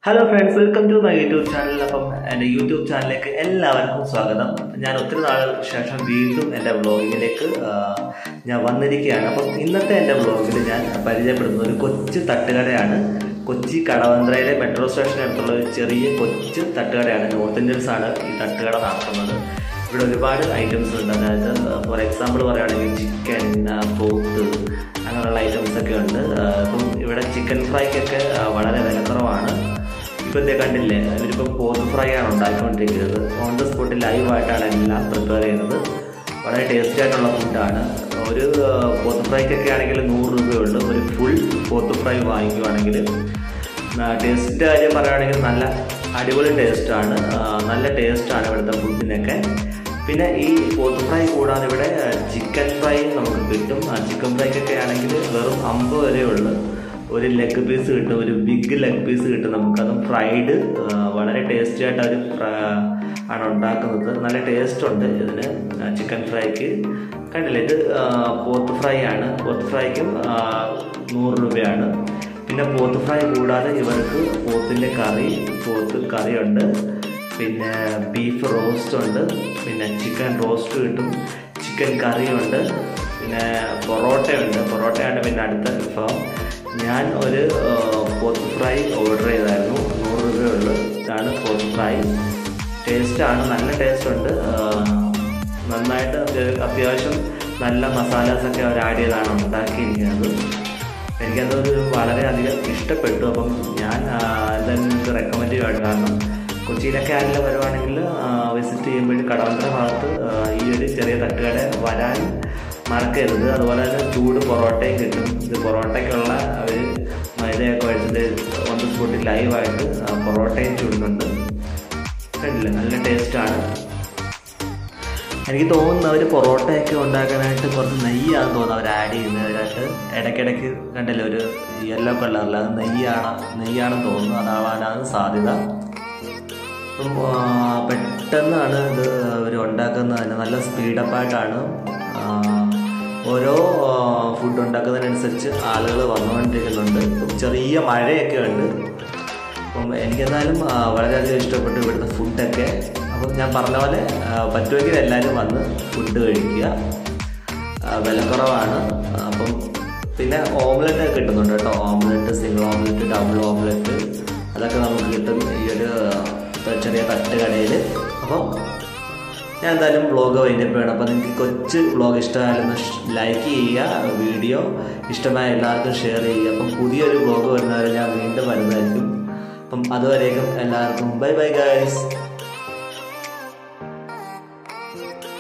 hello friends welcome to my YouTube channel അപ്പം എൻ്റെ YouTube ചാനലിലേക്ക് എല്ലാവർക്കും സ്വാഗതം ഞാൻ ഒത്തിരി നാളുകൾക്ക് ശേഷം വീണ്ടും എൻ്റെ വ്ളോഗിലേക്ക് ഞാൻ വന്നിരിക്കുകയാണ് അപ്പം ഇന്നത്തെ എൻ്റെ വ്ളോഗിൽ ഞാൻ പരിചയപ്പെടുന്നത് ഒരു കൊച്ചു തട്ടുകടയാണ് കൊച്ചി കടവന്ത്രയിലെ മെട്രോ സ്റ്റേഷന് അടുത്തുള്ള ഒരു ചെറിയ കൊച്ചു തട്ടുകടയാണ് നോർത്ത് ഇന്ത്യൻസ് ആണ് ഈ തട്ടുകട നടത്തുന്നത് ഇവിടെ ഒരുപാട് ഐറ്റംസ് ഉണ്ട് അതായത് ഫോർ എക്സാമ്പിൾ പറയുകയാണെങ്കിൽ ചിക്കൻ പോത്ത് അങ്ങനെയുള്ള ഐറ്റംസ് ഒക്കെ ഉണ്ട് ആ, ഇപ്പം ഇവിടെ ചിക്കൻ ഫ്രൈക്കൊക്കെ ആ, വളരെ വിലക്കുറവാണ് ഇപ്പോഴത്തെ കണ്ടില്ലേ ഇവരിപ്പോൾ പോത്ത് ഫ്രൈ ആണ് ഉണ്ടാക്കിക്കൊണ്ടിരിക്കുന്നത് ഓൺ ദ സ്പോട്ടിൽ ലൈവായിട്ടാണ് എല്ലാം പ്രിപ്പയർ ചെയ്യുന്നത് വളരെ ടേസ്റ്റി ആയിട്ടുള്ള ഫുഡാണ് ഒരു ആ, പോത്ത് ഫ്രൈക്കൊക്കെ ആണെങ്കിൽ നൂറ് രൂപയുള്ളൂ ഒരു ഫുൾ പോത്ത് ഫ്രൈ വാങ്ങിക്കുവാണെങ്കിൽ ടേസ്റ്റിൻ്റെ കാര്യം പറയുകയാണെങ്കിൽ നല്ല അടിപൊളി ടേസ്റ്റാണ് നല്ല ടേസ്റ്റാണ് ഇവിടുത്തെ ഫുഡിനൊക്കെ പിന്നെ ഈ പോത്ത് ഫ്രൈ കൂടാതെ ഇവിടെ ചിക്കൻ ഫ്രൈ നമുക്ക് കിട്ടും ആ ചിക്കൻ ഫ്രൈക്കൊക്കെ ആണെങ്കിൽ വെറും അമ്പത് വരെ ഉള്ളു ഒരു ലെഗ് പീസ് കിട്ടും ഒരു ബിഗ് ലെഗ് പീസ് കിട്ടും നമുക്കതും ഫ്രൈഡ് വളരെ ടേസ്റ്റി ആയിട്ട് അവർ ആണ് ഉണ്ടാക്കുന്നത് നല്ല ടേസ്റ്റ് ഉണ്ട് ഇതിന് ചിക്കൻ ഫ്രൈക്ക് കണ്ടില്ലേ ഇത് ആ, പോത്ത് ഫ്രൈ ആണ് പോത്ത് ഫ്രൈക്കും ആ, നൂറ് രൂപയാണ് പിന്നെ പോത്ത് ഫ്രൈ കൂടാതെ ഇവർക്ക് പോത്തിൻ്റെ കറി പോത്ത് കറിയുണ്ട് പിന്നെ ബീഫ് റോസ്റ്റ് ഉണ്ട് പിന്നെ ചിക്കൻ റോസ്റ്റ് കിട്ടും ചിക്കൻ കറിയുണ്ട് പിന്നെ പൊറോട്ടയുണ്ട് പൊറോട്ടയാണ് പിന്നെ അടുത്ത വിഭവം ഞാൻ ഒരു ആ, പോത്ത് ഫ്രൈ ഓർഡർ ചെയ്തായിരുന്നു നൂറ് രൂപയുള്ളൂ ഇതാണ് പോത്ത് ഫ്രൈ ടേസ്റ്റാണ് നല്ല ടേസ്റ്റ് ഉണ്ട് ആ, നന്നായിട്ട് അത് അത്യാവശ്യം നല്ല മസാലാസൊക്കെ അവർ ആഡ് ചെയ്താണ് ഉണ്ടാക്കിയിരിക്കുന്നത് എനിക്കതൊരു വളരെയധികം ഇഷ്ടപ്പെട്ടു അപ്പം ഞാൻ ആ, എന്തായാലും നിങ്ങൾക്ക് റെക്കമെൻഡ് ചെയ്യുവാണ് കാരണം കൊച്ചിയിലൊക്കെ ആരെങ്കിലും വരുവാണെങ്കിൽ വിസിറ്റ് ചെയ്യുമ്പോൾ കടവന്ത്ര ഭാഗത്ത് ആ, ഈ ഒരു ചെറിയ തട്ടുകട വരാൻ മറക്കരുത് അതുപോലെ തന്നെ ചൂട് പൊറോട്ടയും കിട്ടും ഇത് പൊറോട്ടയ്ക്കുള്ള അവർ മൈദയൊക്കെ വെച്ചിട്ട് ഓൺ ദ സ്പോട്ടിൽ ലൈവായിട്ട് പൊറോട്ടയും ചൂടുന്നുണ്ട് കണ്ടില്ല നല്ല ടേസ്റ്റാണ് എനിക്ക് തോന്നുന്നു അവർ പൊറോട്ടയൊക്കെ ഉണ്ടാക്കാനായിട്ട് കുറച്ച് നെയ്യാണെന്ന് തോന്നുന്നു അവർ ആഡ് ചെയ്യുന്നത് അതിനകത്ത് ഇടയ്ക്കിടയ്ക്ക് കണ്ടില്ലേ ഒരു യെല്ലോ കളറിൽ അത് നെയ്യാണ് നെയ്യാണെന്ന് തോന്നുന്നു അതാവാനാണ് സാധ്യത അപ്പം ആ, പെട്ടെന്നാണ് ഇത് അവർ ഉണ്ടാക്കുന്നത് തന്നെ നല്ല സ്പീഡപ്പായിട്ടാണ് ഓരോ ഫുഡ് ഉണ്ടാക്കുന്നതിനനുസരിച്ച് ആളുകൾ വന്നുകൊണ്ടിരിക്കുന്നുണ്ട് ഇപ്പം ചെറിയ മഴയൊക്കെ ഉണ്ട് അപ്പം എനിക്കെന്തായാലും ആ, വളരെയധികം ഇഷ്ടപ്പെട്ടു ഇവിടുത്തെ ഫുഡൊക്കെ അപ്പം ഞാൻ പറഞ്ഞ പോലെ ആ, പറ്റുമെങ്കിൽ എല്ലാവരും വന്ന് ഫുഡ് കഴിക്കുക ആ, വിലക്കുറവാണ് അപ്പം പിന്നെ ഓംലെറ്റ് ഒക്കെ കിട്ടുന്നുണ്ട് കേട്ടോ omelette single omelette double omelette അതൊക്കെ നമുക്ക് കിട്ടും ഈ ഒരു ചെറിയ തട്ടുകടയിൽ അപ്പോൾ ഞാൻ എന്തായാലും വ്ളോഗ് വൈൻഡപ്പ് ചെയ്യണം അപ്പോൾ നിങ്ങൾക്ക് കൊച്ചു വ്ളോഗ് ഇഷ്ടമായാലൊന്ന് ലൈക്ക് ചെയ്യുക വീഡിയോ ഇഷ്ടമായ എല്ലാവർക്കും ഷെയർ ചെയ്യുക അപ്പം പുതിയൊരു വ്ളോഗ് വരുന്നവരെ ഞാൻ വീണ്ടും വരുന്നതായിരിക്കും അപ്പം അതുവരേക്കും എല്ലാവർക്കും ബൈ ബൈ ഗൈസ്